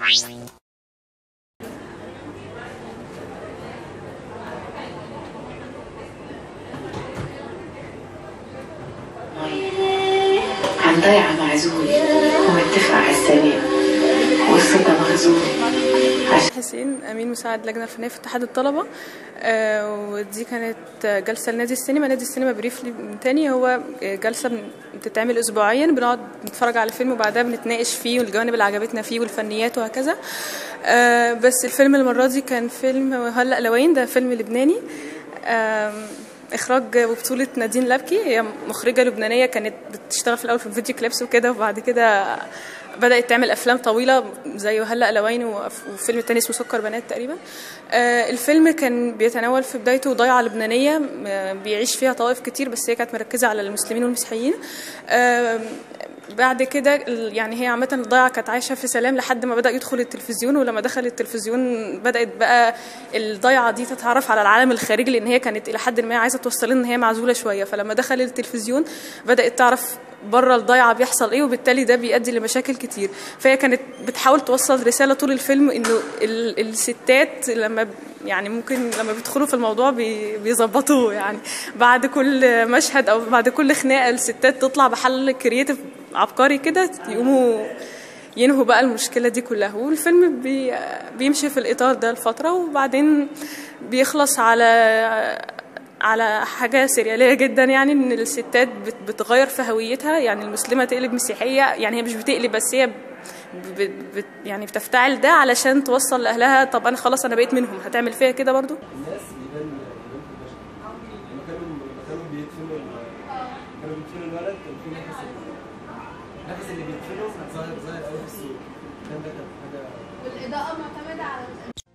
عن ضيعة معزول ومتفقة على السلام والصدى مخزون عشان حسين امين مساعد لجنه فنيه في اتحاد الطلبه آه، ودي كانت جلسه لنادي السينما نادي السينما بريفلي تاني هو جلسه بن- بتتعمل اسبوعيا بنقعد نتفرج على الفيلم وبعدها بنتناقش فيه والجوانب اللي عجبتنا فيه والفنيات وهكذا آه، بس الفيلم المره دي كان فيلم هلا لوين ده فيلم لبناني آم، اخراج وبطوله نادين لبكي هي مخرجه لبنانيه كانت بتشتغل في الاول في الفيديو كليبس وكده وبعد كده بدات تعمل افلام طويله زي هلا لوين وف- وفيلم تاني اسمه سكر بنات تقريبا آه، الفيلم كان بيتناول في بدايته ضيعه لبنانيه آه، بيعيش فيها طوائف كتير بس هي كانت مركزه على المسلمين والمسيحيين آه، بعد كده ال- يعني هي عامة الضيعة كانت عايشة في سلام لحد ما بدأ يدخل التلفزيون ولما دخل التلفزيون بدأت بقى الضيعة دي تتعرف على العالم الخارجي لأن هي كانت إلى حد ما عايزة توصل إن هي معزولة شوية فلما دخل التلفزيون بدأت تعرف بره الضيعة بيحصل إيه وبالتالي ده بيؤدي لمشاكل كتير فهي كانت بتحاول توصل رسالة طول الفيلم إنه ال- الستات لما ب- يعني ممكن لما بيدخلوا في الموضوع بي- بيظبطوه يعني بعد كل مشهد او بعد كل خناقه الستات تطلع بحل كرييتيف عبقري كده يقوموا ينهوا بقى المشكله دي كلها والفيلم بي بيمشي في الاطار ده لفتره وبعدين بيخلص على على حاجة سريالية جدا يعني ان الستات بت- بتغير في هويتها يعني المسلمة تقلب مسيحية يعني هي مش بتقلب بس هي ب- ب- بت يعني بتفتعل ده علشان توصل لاهلها طب انا خلاص انا بقيت منهم هتعمل فيها كده برضو الناس بيبان بيبان في المشهد لما كانوا لما كانوا بيدفنوا ال- كانوا بيدفنوا الولد كان في نفس ال- النفس اللي بيدفنه كان ظاهر ظاهر قوي في الصورة كان ده كان حاجة والاضاءه معتمده على